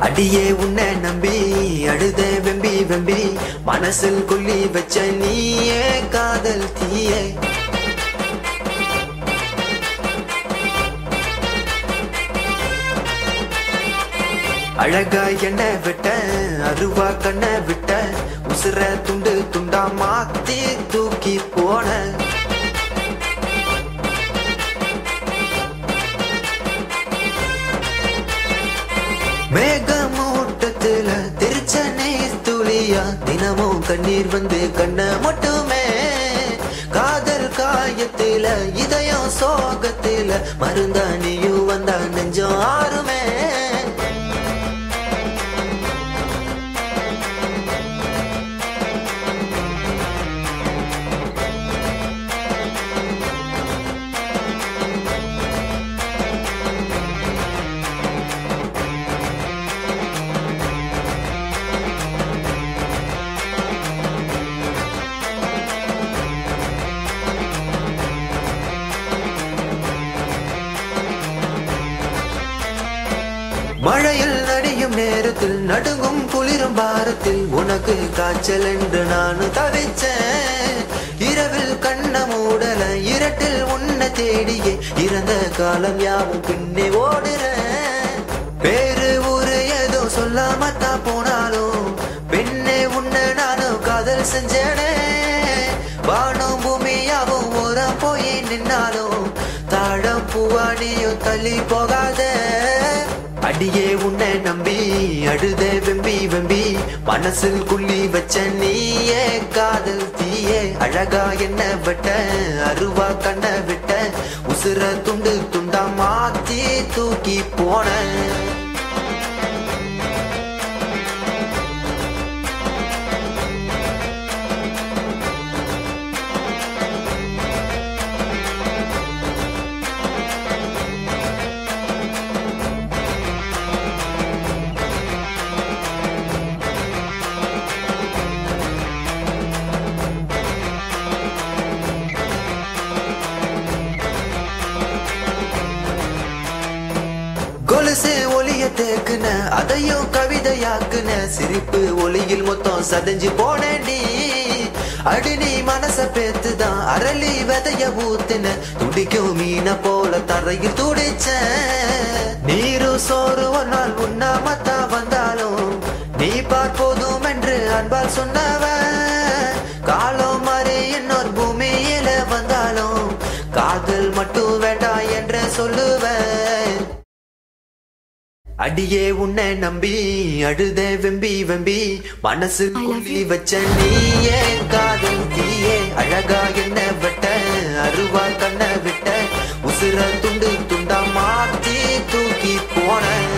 அடியே உன்னை நம்பி அழுத வெம்பி வெம்பி மனசில் கொல்லி வச்ச நீயே காதல் தீயே அழகா என்ன விட்ட அருவா கண்ண விட்ட உசுர துண்டு துண்டா மாத்தி தூக்கி போன மேகமூட்டத்துல தெரிச்ச நீர் துளியா தினமும் கண்ணீர் வந்து கண்ண மட்டுமே காதல் காயத்தில இதயம் சோகத்தில மருந்தா நீயும் வந்தா நெஞ்சம் ஆறுமே மழையில் நடியும் நேரத்தில் நடுங்கும் குளிரும் பாரத்தில் உனக்கு காய்ச்சல் என்று நான் தவிச்சேன் இரவில் கண்ண மூடல இரட்டில் உன்னை தேடியே இறந்த காலம் யாவும் பின்னே ஓடுறேன் பேரு ஊரு ஏதோ சொல்லாமத்தான் போனாலும் பெண்ணே உன்னை நானும் காதல் செஞ்சேனே வானம் பூமியாவும் ஓரம் போய் நின்னாலும் தாழம் பூவானியும் தள்ளி போகாத அடியே உன்னை நம்பி அழுத வெம்பி வெம்பி மனசில் குள்ளி வச்ச நீயே காதல் தீயே அழகா என்ன விட்ட அருவா கண்ண விட்ட உசுர துண்டு துண்டா மாத்தி தூக்கி போன கொலுசு ஒளிய தேக்குன அதையும் கவிதையாக்குன சிரிப்பு ஒளியில் மொத்தம் சதஞ்சு போனேண்டி அடி நீ மனச பேத்துதான் அரளி விதைய ஊத்துன துடிக்கும் மீன போல தரையில் துடிச்ச நீரும் சோறு ஒரு நாள் உண்ணாமத்தான் வந்தாலும் நீ பார்ப்போதும் என்று அன்பால் சொன்னவன் காலம் மாறி இன்னொரு பூமியில வந்தாலும் காதல் மட்டும் வேண்டாம் என்று சொல்லுவேன் அடியே உன்னை நம்பி அழுத வெம்பி வெம்பி மனசு I love குள்ளி you. வச்ச நீயே காதல் தீயே அழகா என்ன வெட்ட அருவா கண்ண விட்ட உசுர துண்டு துண்டா மாத்தி தூக்கி போன